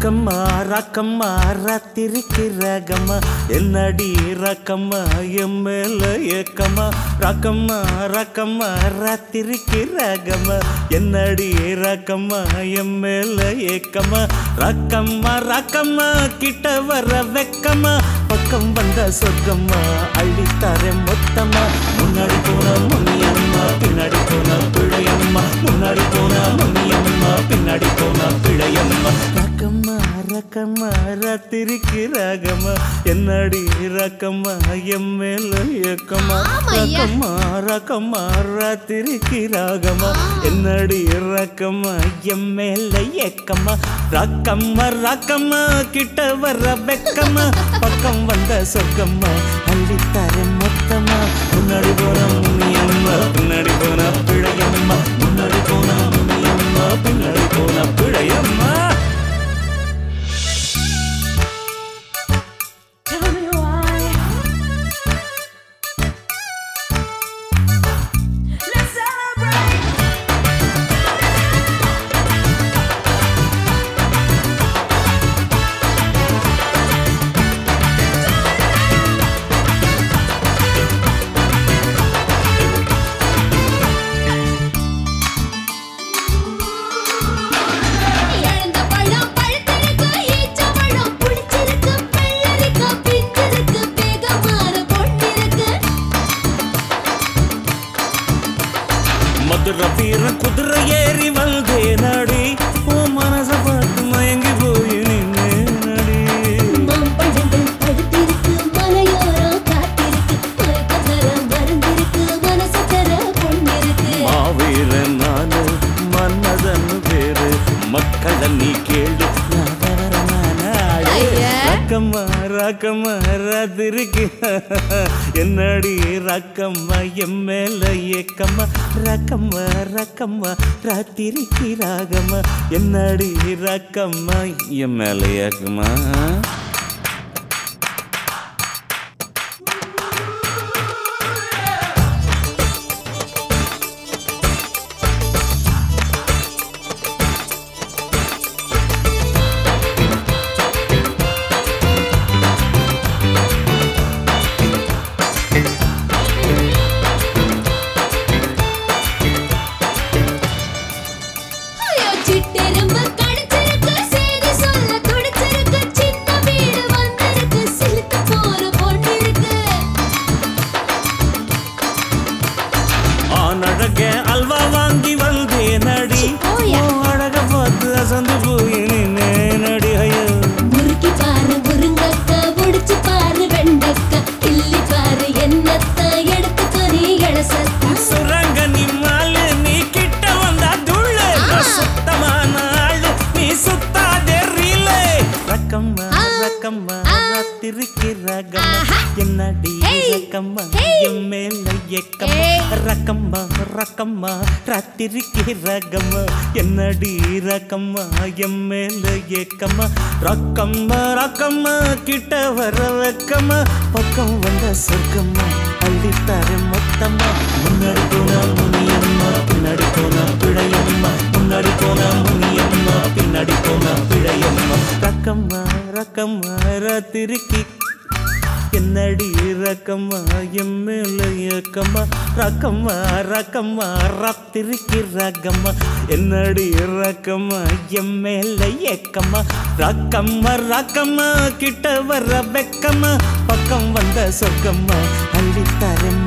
ரக்கம்மா ரக்கம்மா ராத்திரிக்கு ரகம்மா என்னடி ரக்கம்மா என் மேல ஏக்கம்மா ரக்கம்மா ரக்கம்மா ராத்திரிக்கு ரகம்மா என்னடி ரக்கம்மா என் மேல ஏக்கம்மா ரக்கம்மா ரக்கம்மா கிட்ட வர வெக்கம்மா பக்கம் வந்த சொர்க்கம்மா அள்ளித்தாரே மொத்தமா முன்னாடி போன முனியம்மா பின்னாடி போன பிழையம்மா முன்னாடி போன முனியம்மா பின்னாடி போன பிழையம்மா ரக்கம்மா ரக்கம்மா ராத்திரிக்கு ராகம்மா என்னடி ரக்கம்மா என் மேல ஏக்கம்மா ஆமையா. ரக்கம்மா ரக்கம்மா ராத்திரிக்கு ராகம்மா என்னடி ரக்கம்மா என் மேல ஏக்கம்மா ரக்கம்மா ரக்கம்மா கிட்ட வர வெக்கம்மா பக்கம் வந்த சொர்க்கம்மா அள்ளித்தார மொத்தமா முன்னாடி போன முனியம்மா பின்னாடி போன பிழையம்மா முன்னாடி போன முனியம்மா பின்னாடி போன பிழையம்மா Tell me why. Let's celebrate. இழந்த பழம் பழுத்திருக்கு, ஈச்ச பழம் புளிச்சிருக்கு, வெள்ளரிக்காய் பிஞ்சிருக்கு, வேகமாற பொன்னிருக்கு. மதுர வீர குதிரை ஏறி வந்தே நடி உன் மனச பார்த்து மயங்கி போய் நின்னே நடி மாம்பழங்கள் பழுத்திருக்கு, மலையோரம் காத்திருக்கு, மயக்கத்தர மருந்திருக்கு, மனசு தர பொன்னிருக்கு. மாவீரன் நானு மன்மதன் பேரு மக்கள நீ கேளு நான் விவரமான ஆளு. ஐயா. ரக்கம்மா ரக்கம்மா ராத்திரிக்கு என்னடி ரக்கம்மா என் மேல ஏக்கம்மா ரக்கம்மா ரக்கம்மா ராத்திரிக்கு ராகம்மா என்னடி ரக்கம்மா என் மேல ஏக்கம்மா ஐயோ, சிட்டெரும்பு கடிச்சிருக்கு, செய்தி சொல்ல துடிச்சிருக்கு, சின்ன வீடு வந்திருக்கு, சிலுத்து போற பொன்னிருக்கு. ஆனழக அல்வா வாங்கி வந்தேன் நடி ஓயா. உன் அழக பார்த்து அசந்து போய் நின்னே நடி ஐயோ முறுக்கி பாரு முருங்கக்கா முடிச்சு பாரு வெண்டக்கா கிள்ளி பாரு என்னத்தா எடுத்துக்கோ நீ இளசத்தா சுரங்க நிம்மாலு நீ கிட்ட வந்தா துள்ளு நான் சுத்தமான ஆளு நீ சுத்தாதே ரீலு ரக்கம்மா ஆ. ரக்கம்மா ஆ. ராத்திரிக்கு ரகம்மா ஆஹா. என்னடி ஹேய். ரக்கம்மா ஹேய். என் மேல ஏக்கம்மா ஏய். ரக்கம்மா ரக்கம்மா ராத்திரிக்கு ரகம்மா என்னடி ரக்கம்மா என் மேல ஏக்கம்மா ரக்கம்மா ரக்கம்மா கிட்ட வர வெக்கம்மா பக்கம் வந்த சொர்க்கம்மா அள்ளித்தார மொத்தம்மா முன்னாடி போனா முனியம்மா பின்னாடி போனா பிழையம்மா முன்னாடி போனா முனியம்மா பின்னாடி போனா பிழையம்மா ரக்கம்மா ரக்கம்மா ராத்திரிக்கு என்னடி ரக்கம்மா என் மேல ஏக்கம்மா ரக்கம்மா ரக்கம்மா ராத்திரிக்கு ரகம்மா என்னடி ரக்கம்மா என் மேல ஏக்கம்மா ரக்கம்மா ரக்கம்மா கிட்ட வர வெக்கம்மா பக்கம் வந்த சொர்க்கம்மா அள்ளித்தாரம்மா